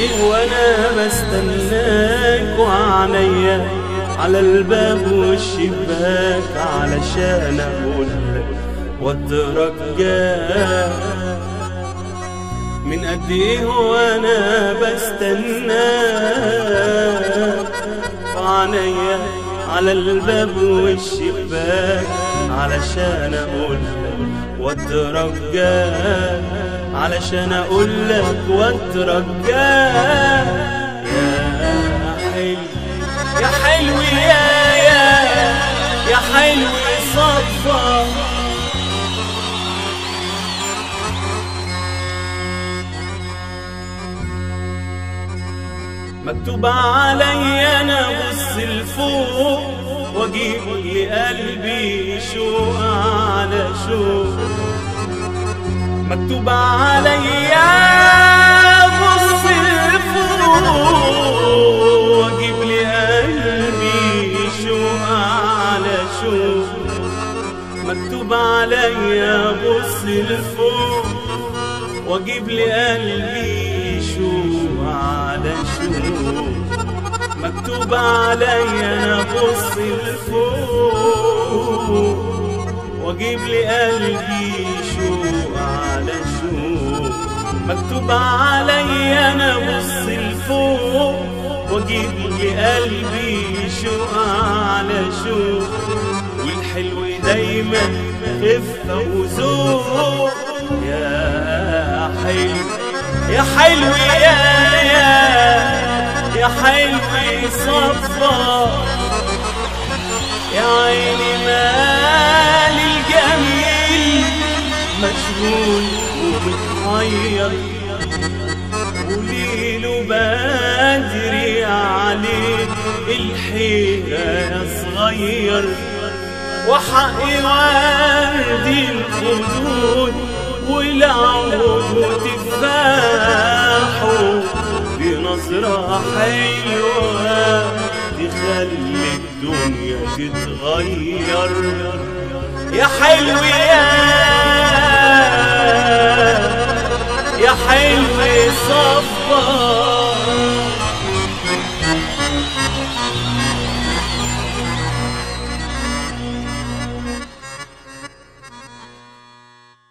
ايه وانا بستناك وعينيا على الباب والشباك علشان اقول لك واترجاك من قد ايه وانا بستناك وعينيا على الباب والشباك علشان اقول لك واترجاك علشان اقول لك واترجاك يا حلو يا حلو يا يا يا حلو صفا مكتوب علي انا بص لفوق واجيب لقلبي شوق على شوق مكتوب علي بص لفوق واجيب لقلبي شوق على شوق مكتوب علي بص لفوق واجيب لقلبي شوق على شوق مكتوب علي انا بص لفوق واجيب لقلبي شوق على شوق مكتوب علي انا بص لفوق واجيب لقلبي شوق على شوق والحلو دايما خفة وذوق يا حلو يا حلو يا يا يا حلو صفا يا عيني مال الجميل مشغول ومتحير وليله بدري عليه الحيرة يا صغير وحقي وردي الخدود والعود وتفاحه بنظرة حلوة تخلي الدنيا تتغير يا حلو يا يا حلو صفا